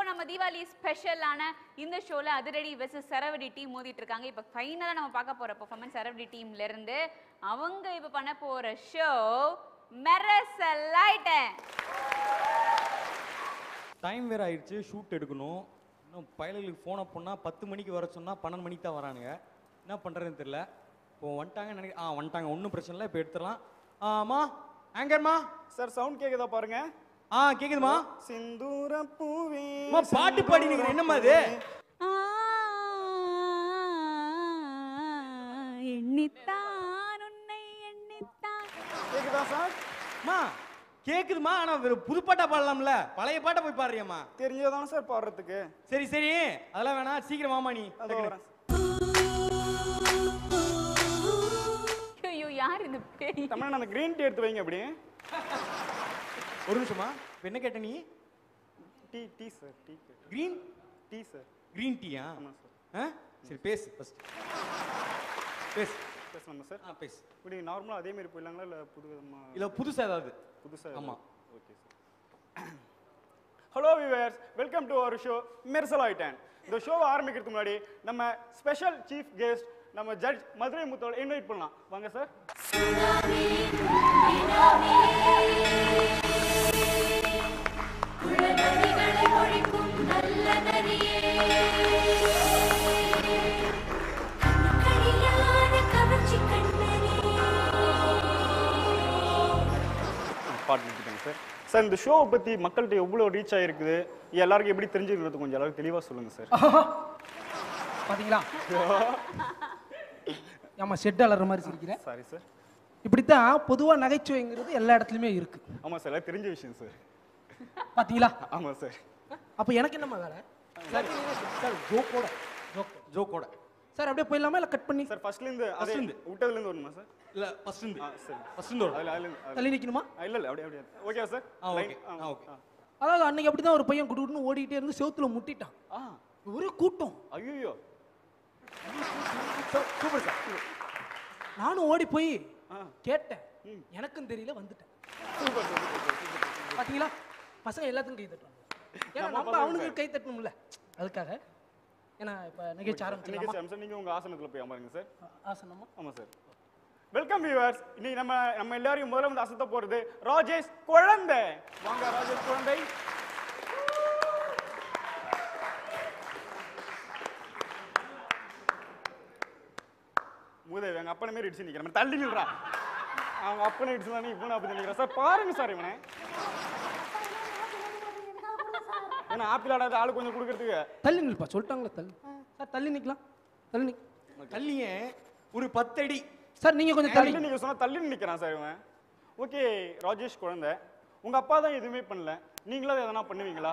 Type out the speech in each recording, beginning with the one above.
நம்ம தீபாவளி ஸ்பெஷலான இந்த ஷோல அதிரடி வெர்சஸ் சரவடி டீம் மோதிட்டு இருக்காங்க இப்போ ஃபைனலா நம்ம பார்க்க போற பெர்ஃபார்மன்ஸ் சரவடி டீம்ல இருந்து அவங்க இப்போ பண்ண போற ஷோ மெரசலாயிட்டேன் டைம் வேற ஆயிடுச்சு ஷூட் எடுக்கணும் இன்னும் பயலுக்கு ஃபோனை பண்ணால் பத்து மணிக்கு வர சொன்னால் பன்னெண்டு மணிக்கு தான் வரானுங்க என்ன பண்ணுறதுன்னு தெரியல இப்போ வந்துட்டாங்க நினைக்க ஆ வந்துட்டாங்க ஒன்றும் பிரச்சனை இல்லை இப்போ எடுத்துடலாம் ஆமா ஆங்கர்மா சார் சவுண்ட் கேக்குதா பாருங்க ஆ கேக்குதுமா சிந்தூர பூவே அம்மா பாட்டு பாடி நீங்க என்னம்மா இது எண்ணித்தான் உன்னை எண்ணித்தான் கேக்குதா சார் அம்மா கேக்குதுமா ஆனா வெறும் புது பாட்டா பாடலாம்ல பழைய பாட்டை போய் பாடுறியம்மா தெரிஞ்சதானே சார் பாடுறதுக்கு சரி சரி அதெல்லாம் வேணாம் சீக்கிரம் வாமா நீ அதோ வரேன் ஐயோ யார் இந்த பேய் தமிழ் அந்த கிரீன் டீ எடுத்து வைங்க அப்படி ஒரு நிமிஷமா இப்ப என்ன கேட்ட நீ tea tea sir tea green tea sir green டீயா ஆமா சார் ஆ சரி பேசு ஃபர்ஸ்ட் பேசு பேசலாமா சார் ஆ பேசு இப்படி நார்மலாக அதே மாதிரி போயிடலாங்களா இல்லை புது விதமா இல்ல புதுசா ஏதாவது புதுசாக ஆமா. Okay sir hello viewers welcome to our show மெர்சல் ஆயிட்டேன் இந்த ஷோவை ஆரம்பிக்கிறதுக்கு முன்னாடி நம்ம ஸ்பெஷல் சீஃப் கெஸ்ட் நம்ம ஜட்ஜ் மதுரை முத்தோட இன்வைட் பண்ணலாம் வாங்க சார் குளநதிகளை ஒழிக்கும் நல்ல நரியே கண்ணுக்கடியான கவர்ச்சி கண்ணனே பாட்டு நிறுத்திட்டாங்க சார் சார் இந்த ஷோவை பற்றி மக்கள்கிட்ட எவ்வளோ ரீச் ஆகிருக்குது எல்லாருக்கும் எப்படி தெரிஞ்சுக்கிறது கொஞ்சம் எல்லாரும் தெளிவாக சொல்லுங்கள் சார் பாத்தீங்களா ஆமா செட் அலற மாதிரி சிரிக்கிறேன் சாரி சார் இப்படித்தான் பொதுவா நகைச்சுவைங்கிறது எல்லா இடத்துலயுமே இருக்கு ஆமாம் சார் எல்லாம் தெரிஞ்ச விஷயம் சார் பாத்தீங்களா ஆமாம் சார் அப்ப எனக்கு என்னம்மா வேலை சார் சார் ஜோக்கோட ஜோக் ஜோக்கோட சார் அப்படியே போயிடலாமா இல்ல கட் பண்ணி சார் ஃபர்ஸ்ட்லேருந்து அதே First இருந்து. விட்டதுலேருந்து வரணுமா சார் இல்ல ஃபர்ஸ்ட் இருந்து ஆ சரி ஃபர்ஸ்ட் இருந்து வரும். அதில் அதுலேருந்து தள்ளி நிக்கணுமா இல்லை இல்லை அப்படியே அப்படியே ஓகே சார் ஆ, okay. Line- ஆ, okay. அதாவது அன்னைக்கு அப்படிதான் ஒரு பையன் குடுக்குன்னு ஓடிக்கிட்டே இருந்து செவுத்துல முட்டிட்டான் ஆ ஒரே கூட்டம் ஐயோ சூப்பர் சார் நானும் ஓடி போய் ஆ கேட்டேன் எனக்கும் தெரியல வந்துட்டேன் சூப்பர் சார் சூப்பர் சூப்பர் பாத்தீங்களா பசங்க எல்லாத்துக்கும் கை தட்டுவாங்க ஏன்னா நம்ம நம்ம பசங்க அவனுக்கு கை தட்டணும்ல அதுக்காக ஏன்னா இப்ப நிகழ்ச்சி ஆரம்பிச்சிடலாமா இன்னைக்கு சார் நீங்கள் உங்கள் ஆசனத்தில் போய் அமருங்க சார் ஆசனமா ஆமாம் சார் வெல்கம் வியூவர்ஸ் இன்னைக்கு நம்ம நம்ம எல்லாரையும் முதல்ல வந்து அசத்த போறது ராஜேஷ் குழந்தை வாங்க ராஜேஷ் குழந்தை மூதேவி எங்க அப்பனை மாரி இடிச்சு நிக்கிறேன் தள்ளி நில்றா அவங்க அப்பனை இடிச்சு தானே இப்போ அப்படி நினைக்கிறேன் சார் பாருங்க சார் இவனை ஏன்னா ஆப்பிள் ஆடாத ஆளு கொஞ்சம் கொடுக்கறதுக்கு தள்ளி நில்ப்பா சொல்லிட்டாங்களே தள்ளி சார் தள்ளி நிக்கலாம் தள்ளி நிக் தள்ளியே ஒரு பத்தடி சார் நீங்க கொஞ்சம் தள்ளி தள்ளி நீங்க சொன்னா தள்ளி நிக்கிறான் சார் இவன் ஓகே ராஜேஷ் குழந்தை உங்க அப்பா தான் எதுவுமே பண்ணல நீங்களா எதனா பண்ணுவீங்களா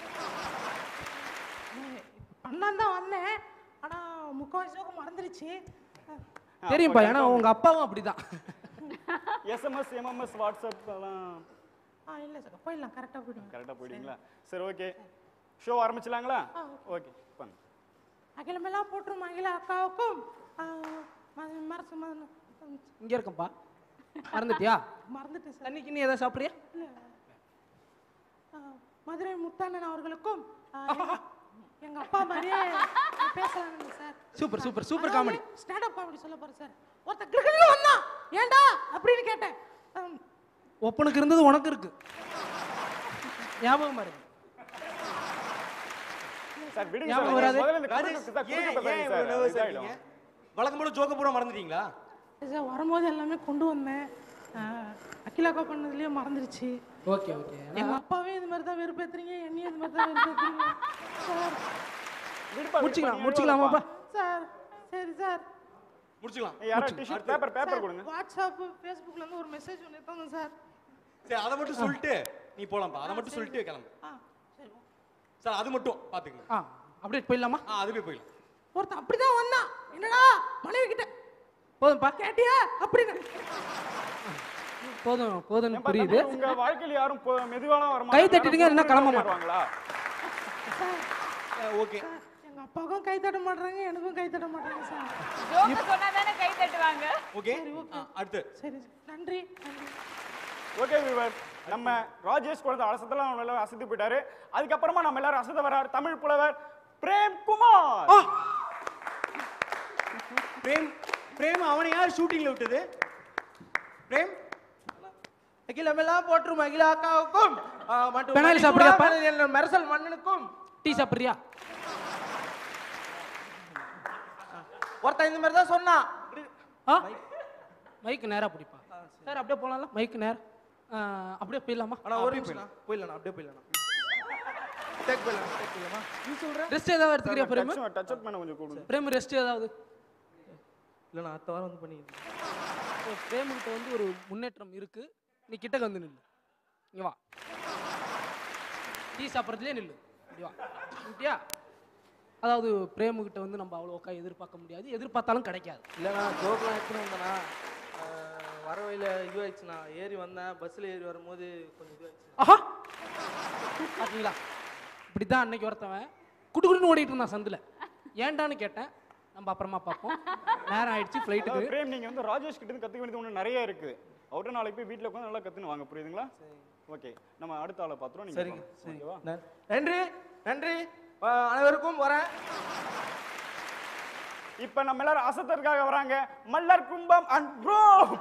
அண்ணன் தான் வந்தேன் ஆனா முக்கால்வாசி ஜோக்கு மறந்துருச்சு தெரியும்பா ஏன்னா உங்க அப்பாவும் அப்படிதான் எஸ்எம்எஸ் எம்எம்எஸ் வாட்ஸ்அப் எல்லாம் ஆ இல்லை சார் போயிடலாம் கரெக்டாக போயிடுங்க கரெக்டாக போயிடுங்களா சரி ஓகே ஷோ ஆரம்பிச்சலாங்களா ஓகே பண்ணு அகிலமெல்லாம் போட்டுரும் அகில அக்காவுக்கும் ஆ, ம- மரசு ம- இங்க இருக்கேன்ப்பா மறந்துட்டியா மறந்துட்டேன் சார் தண்ணிக்கு நீ ஏதாவது சாப்பிட்றியா இல்லை ஆ, மதுரை முத்தானன் அவர்களுக்கும் ஆ, எங்க- எங்க அப்பா மாதிரியே பேசலாம்னு sir super super super comedy stand up comedy சொல்ல போறேன் சார் ஒருத்தர் கிடுகிடுன்னு வந்தான் ஏன்டா அப்படின்னு கேட்டேன் ஆம், ஒப்பனுக்கு இருந்தது உனக்கு இருக்கு ஞாபகம் பாருங்க சார் விடுங்க ஞாபகம் சார் வராது? முதல்ல இந்த ராஜேஷ் குறுக்கு- சார், ஏன் குறுக்கு ஏன் பேசாதீங்க இவ்வளவு சார் nervous இதாயிடும். ஆயிட்டீங்க வழக்கம் போல ஜோக்க பூரா மறந்துட்டீங்களா சார் வரும்போது எல்லாமே கொண்டு வந்தேன் ஆ, அகிலாக்கா பண்ணதுலயே மறந்துருச்சு ஓகே ஓகே எங்க அப்பாவே இது மாதிரி தான் வெறுப்பேத்துறீங்க என்னையும் இது மாதிரி தான் வெறுப்பேத்துறீங்க சார் விடுப்பா, முடிச்சுக்கலாம் விடுப்பா, முடிச்சுக்கலாமாப்பா சார் சரி சார் முடிச்சுக்கலாம் நீ யாரா டிஷ்யூ பேப்பர் பேப்பர் கொடுங்க வாட்ஸ்அப் ஃபேஸ்புக்ல இருந்து ஒரு மெசேஜ் ஒன்று எடுத்தாங்க சார் சரி அதை மட்டும் சொல்லிட்டு நீ போலாம்ப்பா அதை மட்டும் சொல்லிட்டு கிளம்பு ஆ சரி சார் அது மட்டும் பாத்துக்கங்க ஆ அப்படியே போயிடலாமா ஆ அதுவே போயிடலாம் ஒருத்தன் அப்படிதான் வந்தான் என்னடா மனைவி கிட்ட போதும்ப்பா கேட்டியா அப்படின்னு போதும் போதும்னு ஏன்பா, புரியுது தம்பி, உங்க வாழ்க்கையில யாரும் பொ- மெதுவாலாம் வர கை தட்டிடுங்க, இல்லைன்னா கிளம்ப மாட்டோம். வருவாங்களா ஓகே எங்க அப்பாவுக்கும் கை தட்ட மாட்டாங்க எனக்கும் கை தட்ட மாட்டாங்க சார் ஜோக்கு சொன்னா தானே கை தட்டுவாங்க ஓகே அடுத்து சரி நன்றி நன்றி ஓகே விவர் நம்ம ராஜேஷ் குழந்தை அசத்தெல்லாம் நம்ம எல்லாரும் அசத்து போயிட்டாரு அதுக்கப்புறமா நம்ம எல்லாரும் அசத்த வர்றாரு தமிழ் புலவர் பிரேம் குமார் பிரேம் பிரேம் அவனை யார் ஷூட்டிங்ல விட்டது பிரேம் அகிலமெல்லாம் போற்றும் அகில அக்காவுக்கும் ஆ, மற்றும் பெனாயில் மணிக்கூடா சாப்பிடுறியாப்பா? மனதில் என்ற மெர்சல் மன்னனுக்கும் டீ சாப்பிட்றியா ஒருத்தன் இந்த மாதிரி தான் சொன்னான் ஆ மைக்கு நேரா பிடிப்பா சார் அப்படியே போலாம்ல மைக்கு நேரம் அப்படியே போயிடலாமா ஆனா ஒரு நிமிஷம் போயிடலாம் அப்படியே போயிடலாம் டேக் போயிடலாம் டேக் போயிடலாமா நீ சொல்ற ரெஸ்ட் ஏதாவது எடுத்துக்கிறியா பிரேம் டச் அப் பண்ண கொஞ்சம் கூடுங்க பிரேம் ரெஸ்ட் ஏதாவது இல்ல நான் அடுத்த வாரம் வந்து பண்ணிக்கிறேன் பிரேமுகிட்ட வந்து ஒரு முன்னேற்றம் இருக்கு நீ கிட்டக்க வந்து நில்லு இங்க வா டீ சாப்பிட்றதுலேயே நில்லு இப்படி வா ஓகேயா அதாவது பிரேமுகிட்ட வந்து நம்ம அவ்வளோக்கா எதிர்பார்க்க முடியாது எதிர்பார்த்தாலும் கிடைக்காது இல்ல நான் ஜோக்லாம் எடுத்துன்னு வந்தேனா ஆ, வர வழியில இதுவாயிடுச்சுண்ணா ஏறி வந்தேன் பஸ்ல ஏறி வரும்போது கொஞ்சம் இதுவாயிடுச்சு ஆஹா பார்த்தீங்களா இப்படி தான் அன்னைக்கு ஒருத்தவன் குடு குடுன்னு ஓடிட்டு இருந்தான் சந்தில் ஏன்டான்னு கேட்டேன் நம்ம அப்புறமா பார்ப்போம் நேரம் ஆயிடுச்சு அதாவது ஃப்ளைட்டுக்கு பிரேம் நீங்க வந்து ராஜேஷ் கிட்ட இருந்து கத்துக்க வேண்டியது ஒண்ணு நிறைய இருக்கு அவர்கிட்ட நாளைக்கு போய் வீட்ல உட்காந்து நல்லா கத்துன்னு வாங்க புரியுதுங்களா ஓகே நம்ம அடுத்த ஆளை பாத்துறோம் நீங்க சரிங்க போங்க. சரிங்க ஓகேவா நன்- நன்றி நன்றி ஆ, அனைவருக்கும் வரேன் இப்ப நம்ம எல்லாரும் அசத்தற்காக வராங்க மல்லர் கும்பம் அண்ட் ப்ரோ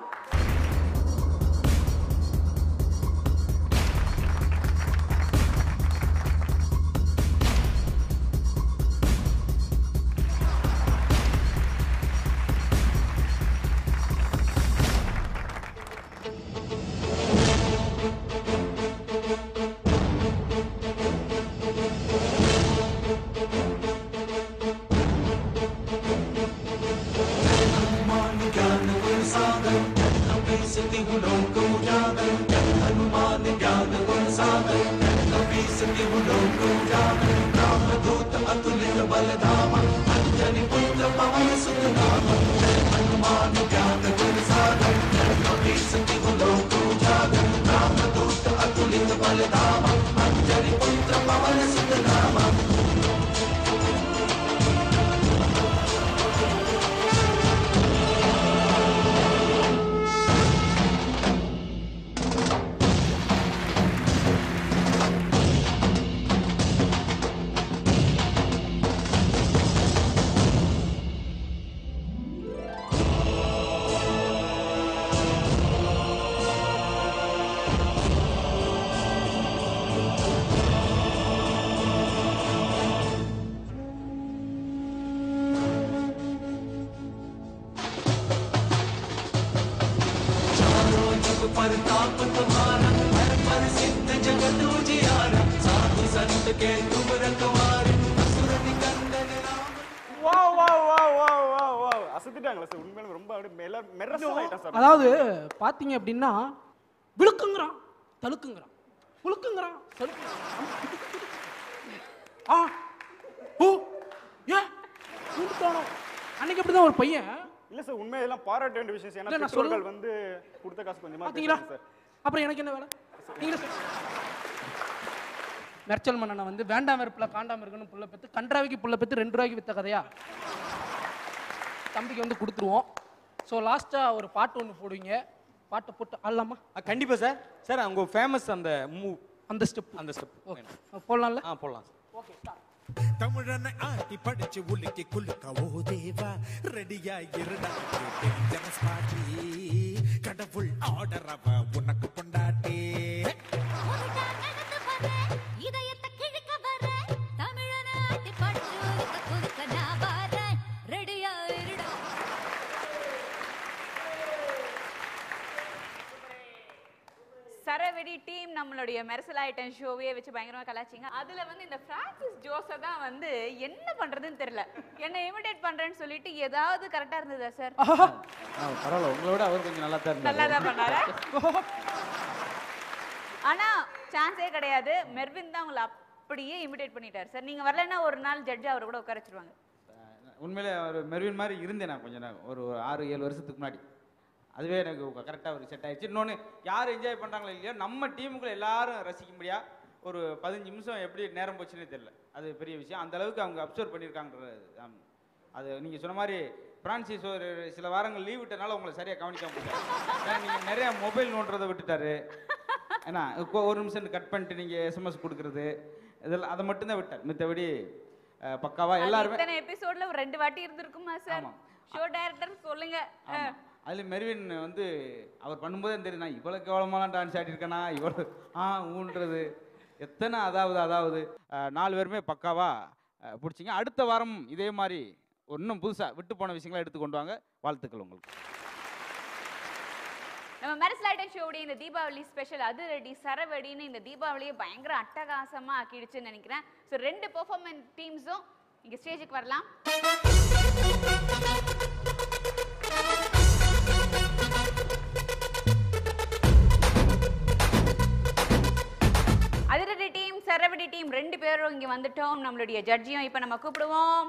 வா வா வா வா வா வா அசத்திட்டாங்களா சார் உண்மையில ரொம்ப அப்படியே எல்லாரும் மெரசல் ஆயிட்டா சார் அதாவது பார்த்தீங்க அப்படின்னா விழுக்குங்கிறான் தழுக்குங்கிறான் புழுக்குங்கிறான் தழுக்குங்கிறான் ஆ ஓ ஏ கூப்பிட்டானோ அன்னைக்கு அப்படிதான் ஒரு பையன் இல்ல சார் உண்மையா இதெல்லாம் பாராட்ட வேண்டிய விஷயம் சார். இல்ல, ஏன்னா நான் சொல்ல- பெற்றோர்கள் வந்து கொடுத்த காசு கொஞ்சமா பாத்தீங்களா பேசுறாங்க சார் அப்புறம் எனக்கு என்ன வேலை நீங்களே சொல்லுங்க. மெர்ச்சல் மன்னனை வந்து வேண்டாம் வெறுப்புல காண்டாம இருக்குன்னு புள்ள பெத்து கன்றாவிக்கு புள்ள பெத்து ரெண்டு ரூபாய்க்கு வித்த கதையா தம்பிக்கு வந்து கொடுத்துருவோம் ஸோ லாஸ்டா ஒரு பாட்டு ஒன்று போடுவீங்க பாட்டை போட்டு ஆடலாமா ஆ, கண்டிப்பா சார் சார் அவங்க ஃபேமஸ் அந்த மூவ் அந்த ஸ்டெப் அந்த ஸ்டெப் ஓகே போடலாம்ல ஆ போடலாம் சார் ஓகே ஸ்டார்ட் தமிழனை ஆட்டி படிச்சு உலுக்கி குலுக்க ஓ தேவா ரெடியா இருடா டேஞ்சரஸ் பாட்டி கடவுள் ஆர்டர் அவ உனக்கு பொண்டாட்டி உன்கிட்ட நடந்து வர, இதயத்தை கிழிக்க வர, தமிழன ஆட்டி படுத்து உருக்க குறுக்க நான் வரேன். ரெடியா இருடா சரவெடி டீம் நம்மளுடைய மெர்சல் ஐட்டம் ஷோவே வச்சு பயங்கரமா கலாச்சிங்க அதுல வந்து இந்த பிரான்சிஸ் ஜோஸ தான் வந்து என்ன பண்றதுன்னு தெரியல என்ன இமிடேட் பண்றேன்னு சொல்லிட்டு ஏதாவது கரெக்டா இருந்ததா சார் பரவாயில்ல உங்களோட அவர் கொஞ்சம் நல்லா தான் நல்லா தான் பண்ணாரா ஆனா சான்ஸே கிடையாது மெர்வின் தான் உங்களை அப்படியே இமிடேட் பண்ணிட்டார் சார் நீங்க வரலைன்னா ஒரு நாள் ஜட்ஜ் அவரை கூட உட்கார வச்சிருவாங்க உண்மையிலே ஒரு மெர்வின் மாதிரி இருந்தேன் நான் கொஞ்ச நேரம் ஒரு ஒரு ஆறு ஏழு வருஷத்துக்கு முன்னாடி அதுவே எனக்கு கரெக்டாக ஒரு செட் ஆயிடுச்சு இன்னொன்று யார் என்ஜாய் பண்ணுறாங்களோ இல்லையோ நம்ம டீமுக்குள்ள எல்லாரும் ரசிக்கும்படியா ஒரு பதினஞ்சு நிமிஷம் எப்படி நேரம் போச்சுன்னே தெரியல அது பெரிய விஷயம் அந்த அளவுக்கு அவங்க அப்சர்வ் பண்ணியிருக்காங்கன்றது ஆம். அது நீங்கள் சொன்ன மாதிரி பிரான்சிஸ் ஒரு சில வாரங்கள் லீவ் விட்டனால உங்களை சரியாக கவனிக்காம போயிட்டாரு ஏன்னா நீங்கள் நிறைய மொபைல் நோண்டுறதை விட்டுட்டாரு ஏன்னா கொ- ஒரு நிமிஷம் கட் பண்ணிட்டு நீங்கள் எஸ்எம்எஸ் கொடுக்குறது இதெல்லாம் அதை மட்டும்தான் விட்டேன் மித்தபடி அஹ், பக்காவா அது எல்லாருமே இத்தனை எபிசோட்ல ஒரு ரெண்டு வாட்டி இருந்திருக்குமா சார் ஆமா. ஷோ டைரக்டர் சொல்லுங்க ஆமாம் அதில் மெர்வின் வந்து அவர் பண்ணும்போதே தெரியும் நான் இவ்வளோ கேவலமாலாம் டான்ஸ் ஆடிருக்கேனா இவ்வளோ ஆ ஊன்றது எத்தனை அதாவது அதாவது அஹ், நாலு பேருமே பக்காவா அஹ், பிடிச்சிங்க அடுத்த வாரம் இதே மாதிரி இன்னும் புதுசாக விட்டு போன விஷயங்களை எடுத்து கொண்டு வாங்க வாழ்த்துக்கள் உங்களுக்கு நம்ம மெரிசலைட்டன் ஷோவுடைய இந்த தீபாவளி ஸ்பெஷல் அது ரெடி சரவெடின்னு இந்த தீபாவளியை பயங்கர அட்டகாசமா ஆக்கிடுச்சுன்னு நினைக்கிறேன் ஸோ ரெண்டு பெர்ஃபார்மன்ஸ் டீம்ஸும் இங்க ஸ்டேஜுக்கு வரலாம் அதிரடி டீம் சரவடி டீம் ரெண்டு பேரும் இங்க வந்துட்டோம் நம்மளுடைய ஜட்ஜியும் இப்ப நம்ம கூப்பிடுவோம்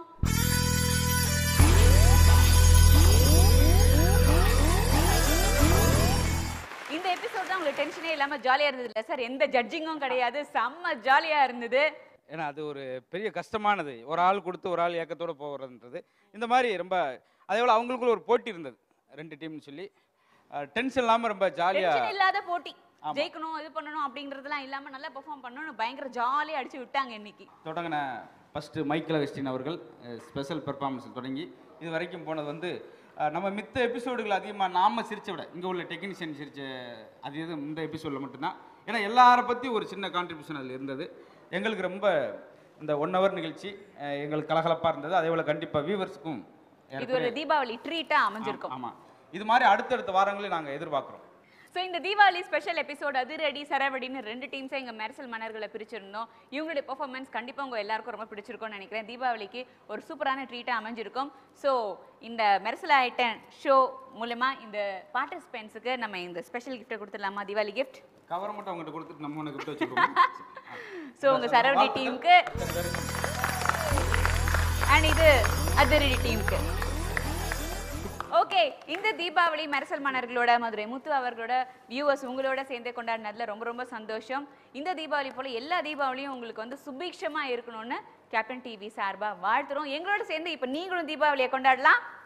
இந்த எபிசோட் தான் உங்களுக்கு டென்ஷனே இல்லாம ஜாலியா இருந்தது இல்ல சார் எந்த ஜட்ஜிங்கும் கிடையாது செம்ம ஜாலியா இருந்தது ஏன்னா அது ஒரு பெரிய கஷ்டமானது ஒரு ஆள் கொடுத்து ஒரு ஆள் ஏக்கத்தோட போகிறதுன்றது இந்த மாதிரி ரொம்ப அதே போல் அவங்களுக்குள்ள ஒரு போட்டி இருந்தது ரெண்டு டீம்னு சொல்லி டென்ஷன் இல்லாமல் ரொம்ப டென்ஷன் ஜாலியாக இல்லாத போட்டி ஆமா. ஜெயிக்கணும் இது பண்ணணும் அப்படின்றதுலாம் இல்லாம நல்லா பெர்ஃபார்ம் பண்ணணும் பயங்கர ஜாலியா அடிச்சு விட்டாங்க இன்னைக்கு தொடங்கின ஃபஸ்ட்டு மைக்கேல் வெஸ்டின் அவர்கள் ஸ்பெஷல் பெர்ஃபார்மன்ஸ் தொடங்கி இது வரைக்கும் போனது வந்து அஹ், நம்ம மித்த எபிசோடுகள் அதிகமாக நாம சிரிச்ச விட இங்கே உள்ள டெக்னீஷியன் சிரிச்ச அது இது இந்த எபிசோடில் மட்டும்தான் ஏன்னா எல்லாரை பற்றி ஒரு சின்ன கான்ட்ரிபியூஷன் அதில் இருந்தது எங்களுக்கு ரொம்ப இந்த ஒன் ஹவர் நிகழ்ச்சி அஹ், எங்களுக்கு கலகலப்பாக இருந்தது அதே போல் கண்டிப்பாக வியூவர்ஸுக்கும் இது ஒரு தீபாவளி ட்ரீட்டா அமைஞ்சிருக்கும் ஆமாம் இது மாதிரி அடுத்தடுத்த வாரங்களில் நாங்கள் எதிர்பார்க்குறோம் ஸோ இந்த தீபாவளி ஸ்பெஷல் எபிசோட் அதிரடி சரவடின்னு ரெண்டு டீம்ஸை எங்கள் மெர்சல் மன்னர்களை பிரிச்சிருந்தோம் இவங்களுடைய பெர்ஃபார்மன்ஸ் கண்டிப்பாக உங்கள் எல்லாருக்கும் ரொம்ப பிடிச்சிருக்கும்னு நினைக்கிறேன் தீபாவளிக்கு ஒரு சூப்பரான ட்ரீட்டாக அமைஞ்சிருக்கும் ஸோ இந்த மெர்சல் ஐட்டன் ஷோ மூலமா இந்த பார்ட்டிசிபென்ட்ஸுக்கு நம்ம இந்த ஸ்பெஷல் கிஃப்ட்டை கொடுத்துடலாமா தீபாவளி கிஃப்ட் கவரை மட்டும் அவங்ககிட்ட கொடுத்துட்டு நம்ம உனக்கு கிஃப்ட் வச்சுருக்கோம் ஸோ உங்கள் சரவடி டீமுக்கு அண்ட் இது அதிரடி டீமுக்கு ஓகே இந்த தீபாவளி மெரசல் மன்னர்களோட மதுரை முத்து அவர்களோட வியூவர்ஸ் உங்களோட சேர்ந்து கொண்டாடினதுல ரொம்ப ரொம்ப சந்தோஷம் இந்த தீபாவளி போல எல்லா தீபாவளியும் உங்களுக்கு வந்து சுபீட்சமா இருக்கணும்னு கேப்டன் டிவி சார்பா வாழ்த்துறோம் எங்களோட சேர்ந்து இப்போ நீங்களும் தீபாவளியை கொண்டாடலாம்